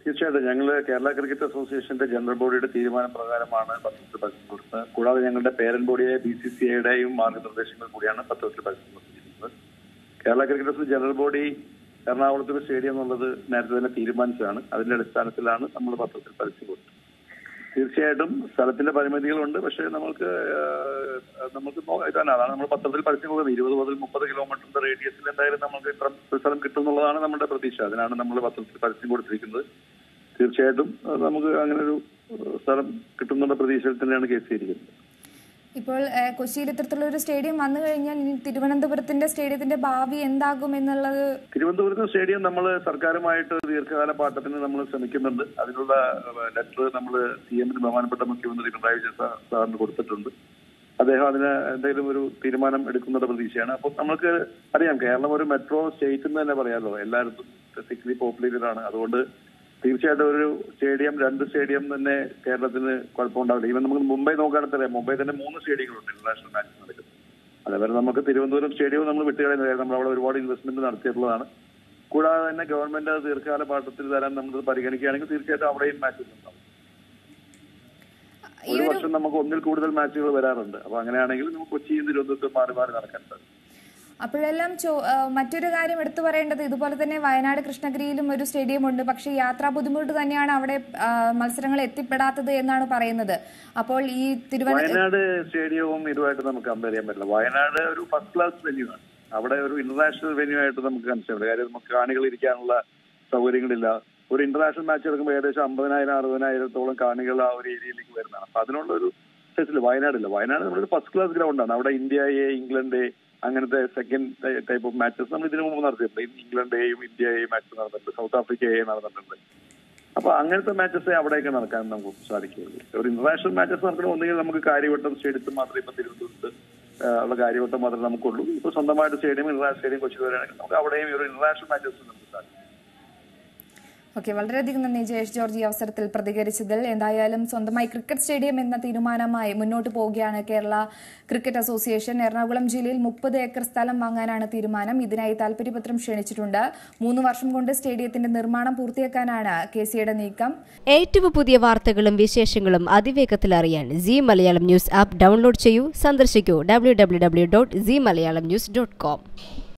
തീർച്ചയായിട്ടും ഞങ്ങൾ കേരള ക്രിക്കറ്റ് അസോസിയേഷന്റെ ജനറൽ ബോഡിയുടെ തീരുമാന പ്രകാരമാണ് പത്രത്തിൽ പരസ്യം കൊടുത്തത് കൂടാതെ ഞങ്ങളുടെ പേരന്റ് ബോഡിയായ ബി സി സി ഐയുടെയും മാർഗനിർദ്ദേശങ്ങൾ കൂടിയാണ് പത്രത്തിൽ പരസ്യം കൊടുത്തിരിക്കുന്നത് Kerala cricket association general body എറണാകുളത്തൊരു സ്റ്റേഡിയം എന്നുള്ളത് നേരത്തെ തന്നെ തീരുമാനിച്ചതാണ് അതിന്റെ അടിസ്ഥാനത്തിലാണ് നമ്മൾ പത്രത്തിൽ പരസ്യം കൊടുത്തത് തീർച്ചയായിട്ടും സ്ഥലത്തിന്റെ പരിമിതികളുണ്ട് പക്ഷേ നമുക്ക് ഏഹ്, നമുക്ക് നോ- ഇതാണ് അതാണ് നമ്മൾ പത്രത്തിൽ പരസ്യം കൊടുക്കുന്നത് ഇരുപത് മുതൽ മുപ്പത് കിലോമീറ്ററിന്റെ റേഡിയസിൽ എന്തായാലും നമുക്ക് ഇത്ര സ്ഥലം കിട്ടും എന്നുള്ളതാണ് നമ്മുടെ പ്രതീക്ഷ അതിനാണ് നമ്മൾ പത്രത്തിൽ പരസ്യം കൊടുത്തിരിക്കുന്നത് തീർച്ചയായിട്ടും അത് നമുക്ക് അങ്ങനെ ഒരു ഏഹ്, സ്ഥലം കിട്ടുന്നുള്ള പ്രതീക്ഷയിൽ തന്നെയാണ് കേസ് ചെയ്തിരിക്കുന്നത് ഇപ്പോൾ ഏഹ്, കൊച്ചിയിൽ ഇത്തരത്തിലുള്ള ഒരു സ്റ്റേഡിയം വന്നു കഴിഞ്ഞാൽ ഇനി തിരുവനന്തപുരത്തിന്റെ സ്റ്റേഡിയത്തിന്റെ ഭാവി എന്താകും എന്നുള്ളത് തിരുവനന്തപുരത്ത് സ്റ്റേഡിയം നമ്മൾ സർക്കാരുമായിട്ട് ദീർഘകാല പാട്ടത്തിന് നമ്മൾ ശ്രമിക്കുന്നുണ്ട് അതിനുള്ള ലെറ്റർ നമ്മൾ സി എമ്മിന് ബഹുമാനപ്പെട്ട മുഖ്യമന്ത്രി പിണറായി വിജയൻ സാ- സാറിന് കൊടുത്തിട്ടുണ്ട് അദ്ദേഹം അതിന് എന്തെങ്കിലും ഒരു തീരുമാനം എടുക്കുന്ന പ്രതീക്ഷയാണ് അപ്പോൾ നമുക്ക് അറിയാം കേരളം ഒരു മെട്രോ സ്റ്റേറ്റ് എന്ന് തന്നെ പറയാമല്ലോ എല്ലായിടത്തും തിക്ലി പോപ്പുലേറ്റഡ് ആണ് അതുകൊണ്ട് തീർച്ചയായിട്ടും ഒരു സ്റ്റേഡിയം രണ്ട് സ്റ്റേഡിയം തന്നെ കേരളത്തിന് കുഴപ്പമുണ്ടാവില്ല ഈവൻ നമുക്ക് മുംബൈ നോക്കുകയാണെങ്കിൽ അറിയാം മുംബൈ തന്നെ മൂന്ന് സ്റ്റേഡിയങ്ങളുണ്ട് ഇന്റർനാഷണൽ മാച്ച് നടക്കുന്നത് അതേപോലെ നമുക്ക് തിരുവനന്തപുരം സ്റ്റേഡിയവും നമ്മൾ വിട്ടുകളയുന്ന കാര്യം നമ്മൾ അവിടെ ഒരുപാട് ഇൻവെസ്റ്റ്മെന്റ് നടത്തിയിട്ടുള്ളതാണ് കൂടാതെ തന്നെ ഗവൺമെന്റ് അത് ദീർഘകാല പാട്ടത്തിൽ തരാൻ നമ്മൾ പരിഗണിക്കുകയാണെങ്കിൽ തീർച്ചയായിട്ടും അവിടെയും മാച്ചസ് ഉണ്ടാവും ഒരു വർഷം നമുക്ക് ഒന്നിൽ കൂടുതൽ മാച്ചുകൾ വരാറുണ്ട് അപ്പൊ അങ്ങനെയാണെങ്കിൽ നമുക്ക് കൊച്ചിയും തിരുവനന്തപുരത്തും മാറി മാറി നടക്കാൻ സാധിക്കും അപ്പോഴെല്ലാം ചോ- ആ, മറ്റൊരു കാര്യം എടുത്തു പറയേണ്ടത് ഇതുപോലെ തന്നെ വയനാട് കൃഷ്ണഗിരിയിലും ഒരു സ്റ്റേഡിയം ഉണ്ട് പക്ഷേ യാത്രാ ബുദ്ധിമുട്ട് തന്നെയാണ് അവിടെ ആ, മത്സരങ്ങൾ എത്തിപ്പെടാത്തത് എന്നാണ് പറയുന്നത് അപ്പോൾ ഈ തിരുവനന്തപുരം വയനാട് സ്റ്റേഡിയവും ഇതുമായിട്ട് നമുക്ക് കമ്പയർ ചെയ്യാൻ പറ്റില്ല വയനാട് ഒരു ഫസ്റ്റ് ക്ലാസ് വെന്യൂ ആണ് അവിടെ ഒരു ഇന്റർനാഷണൽ വെന്യൂ ആയിട്ട് നമുക്ക് കൺസിഡർ ചെയ്യാം കാര്യം നമുക്ക് കാണികൾ ഇരിക്കാനുള്ള സൗകര്യങ്ങളില്ല ഒരു ഇന്റർനാഷണൽ മാച്ച് എടുക്കുമ്പോൾ ഏകദേശം അമ്പതിനായിരം അറുപതിനായിരത്തോളം കാണികൾ ആ ഒരു ഏരിയയിലേക്ക് വരുന്നതാണ് അപ്പൊ അതിനുള്ള ഒരു സെറ്റിൽ വയനാടില്ല വയനാട് നമ്മുടെ ഫസ്റ്റ് ക്ലാസ് ഗ്രൗണ്ടാണ് അവിടെ ഇന്ത്യ എ ഇംഗ്ലണ്ട് എ അങ്ങനത്തെ സെക്കൻഡ് ടൈപ്പ് ഓഫ് മാച്ചസ് നമ്മൾ ഇതിനു മുമ്പ് നടത്തിയിട്ടുണ്ട് ഇംഗ്ലണ്ട് എയും ഇന്ത്യ എയും മാച്ച് നടന്നിട്ടുണ്ട് സൗത്ത് ആഫ്രിക്ക എ നടന്നിട്ടുണ്ട് അപ്പൊ അങ്ങനത്തെ മാച്ചസ് അവിടെയൊക്കെ നടക്കാൻ നമുക്ക് സാധിക്കുകയുള്ളൂ ഒരു ഇന്റർനാഷണൽ മാച്ചസ് നടക്കണം ഒന്നുകിൽ നമുക്ക് കാര്യവട്ടം സ്റ്റേഡിയത്തിൽ മാത്രമേ ഇപ്പൊ തിരുവനന്തപുരത്ത് ആ, ഉള്ള കാര്യവട്ടം മാത്രമേ നമുക്കുള്ളൂ ഇപ്പൊ സ്വന്തമായിട്ട് സ്റ്റേഡിയം ഇന്റർനാഷണൽ സ്റ്റേഡിയം കൊച്ചി വരികയാണെങ്കിൽ നമുക്ക് അവിടെയും ഈ ഒരു ഇന്റർനാഷണൽ മാച്ചസ് നമുക്ക് സാധിക്കും ഓക്കെ വളരെയധികം നന്ദി ജയേഷ് ജോർജ് ഈ അവസരത്തിൽ പ്രതികരിച്ചതിൽ എന്തായാലും സ്വന്തമായി ക്രിക്കറ്റ് സ്റ്റേഡിയം എന്ന തീരുമാനമായി മുന്നോട്ട് പോവുകയാണ് കേരള ക്രിക്കറ്റ് അസോസിയേഷൻ എറണാകുളം ജില്ലയിൽ മുപ്പത് ഏക്കർ സ്ഥലം വാങ്ങാനാണ് തീരുമാനം ഇതിനായി താൽപര്യപത്രം ക്ഷണിച്ചിട്ടുണ്ട് മൂന്ന് വർഷം കൊണ്ട് സ്റ്റേഡിയത്തിന്റെ നിർമ്മാണം പൂർത്തിയാക്കാനാണ് കെ സിയുടെ നീക്കം ഏറ്റവും പുതിയ വാർത്തകളും വിശേഷങ്ങളും അതിവേഗത്തിൽ അറിയാൻ C Malayalam news app download ചെയ്യൂ സന്ദർശിക്കൂ W W W dot C Malayalam news dot com